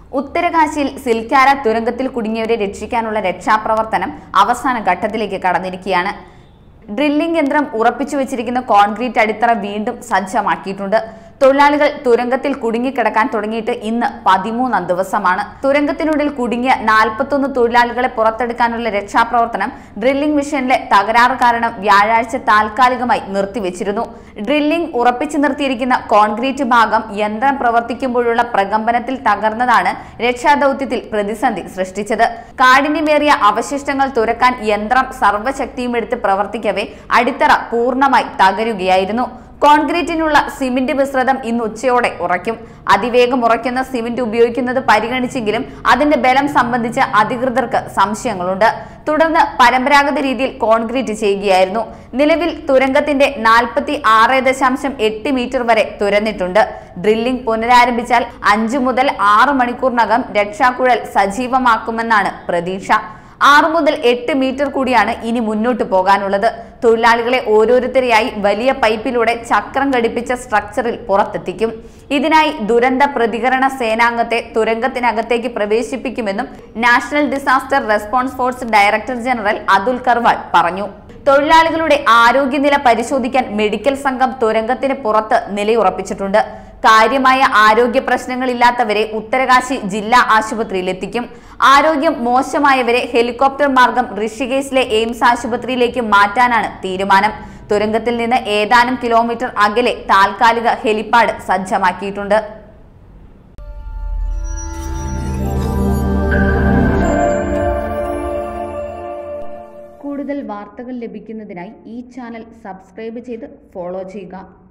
ഉത്തരകാശിയിൽ സിൽക്കാര തുരങ്കത്തിൽ കുടുങ്ങിയവരെ രക്ഷിക്കാനുള്ള രക്ഷാപ്രവർത്തനം അവസാന ഘട്ടത്തിലേക്ക് കടന്നിരിക്കുകയാണ് ഡ്രില്ലിംഗ് യന്ത്രം ഉറപ്പിച്ചു വെച്ചിരിക്കുന്ന കോൺക്രീറ്റ് അടിത്തറ വീണ്ടും സജ്ജമാക്കിയിട്ടുണ്ട് തൊഴിലാളികൾ തുരങ്കത്തിൽ കുടുങ്ങിക്കിടക്കാൻ തുടങ്ങിയിട്ട് ഇന്ന് പതിമൂന്നാം ദിവസമാണ് തുരങ്കത്തിനുള്ളിൽ കുടുങ്ങിയ നാൽപ്പത്തൊന്ന് തൊഴിലാളികളെ പുറത്തെടുക്കാനുള്ള രക്ഷാപ്രവർത്തനം ഡ്രില്ലിംഗ് മെഷീനിലെ തകരാറ് കാരണം വ്യാഴാഴ്ച താൽക്കാലികമായി നിർത്തിവെച്ചിരുന്നു ഡ്രില്ലിംഗ് ഉറപ്പിച്ചു നിർത്തിയിരിക്കുന്ന കോൺക്രീറ്റ് ഭാഗം യന്ത്രം പ്രവർത്തിക്കുമ്പോഴുള്ള പ്രകമ്പനത്തിൽ തകർന്നതാണ് രക്ഷാദൌത്യത്തിൽ പ്രതിസന്ധി സൃഷ്ടിച്ചത് കാഠിന്യമേറിയ അവശിഷ്ടങ്ങൾ തുരക്കാൻ യന്ത്രം സർവ്വശക്തിയും എടുത്ത് പ്രവർത്തിക്കവേ അടിത്തറ പൂർണ്ണമായി തകരുകയായിരുന്നു കോൺക്രീറ്റിനുള്ള സിമന്റ് മിശ്രിതം ഇന്ന് ഉച്ചയോടെ ഉറയ്ക്കും അതിവേഗം ഉറയ്ക്കുന്ന സിമന്റ് ഉപയോഗിക്കുന്നത് പരിഗണിച്ചെങ്കിലും അതിന്റെ ബലം സംബന്ധിച്ച് അധികൃതർക്ക് സംശയങ്ങളുണ്ട് തുടർന്ന് പരമ്പരാഗത രീതിയിൽ കോൺക്രീറ്റ് ചെയ്യുകയായിരുന്നു നിലവിൽ തുരങ്കത്തിന്റെ നാൽപ്പത്തി ആറ് ദശാംശം എട്ട് മീറ്റർ വരെ തുരന്നിട്ടുണ്ട് ഡ്രില്ലിംഗ് പുനരാരംഭിച്ചാൽ അഞ്ചു മുതൽ ആറ് മണിക്കൂറിനകം രക്ഷാക്കുഴൽ സജീവമാക്കുമെന്നാണ് പ്രതീക്ഷ ആറു മുതൽ എട്ട് മീറ്റർ കൂടിയാണ് ഇനി മുന്നോട്ട് പോകാനുള്ളത് തൊഴിലാളികളെ ഓരോരുത്തരെയായി വലിയ പൈപ്പിലൂടെ ചക്രം ഘടിപ്പിച്ച സ്ട്രക്ചറിൽ പുറത്തെത്തിക്കും ഇതിനായി ദുരന്ത പ്രതികരണ സേനാംഗത്തെ തുരങ്കത്തിനകത്തേക്ക് പ്രവേശിപ്പിക്കുമെന്നും national disaster response force director general Atul Karwal പറഞ്ഞു തൊഴിലാളികളുടെ ആരോഗ്യനില പരിശോധിക്കാൻ മെഡിക്കൽ സംഘം തുരങ്കത്തിന് പുറത്ത് നിലയുറപ്പിച്ചിട്ടുണ്ട് കാര്യമായ ആരോഗ്യ പ്രശ്നങ്ങളില്ലാത്തവരെ ഉത്തരകാശി ജില്ലാ ആശുപത്രിയിൽ എത്തിക്കും ആരോഗ്യം മോശമായവരെ ഹെലികോപ്റ്റർ മാർഗം ഋഷികേശിലെ എയിംസ് ആശുപത്രിയിലേക്ക് മാറ്റാനാണ് തീരുമാനം തുരങ്കത്തിൽ നിന്ന് ഏതാനും കിലോമീറ്റർ അകലെ താൽക്കാലിക ഹെലിപ്പാഡ് സജ്ജമാക്കിയിട്ടുണ്ട് കൂടുതൽ വാർത്തകൾ ലഭിക്കുന്നതിനായി ഈ ചാനൽ സബ്സ്ക്രൈബ് ചെയ്ത് ഫോളോ ചെയ്യുക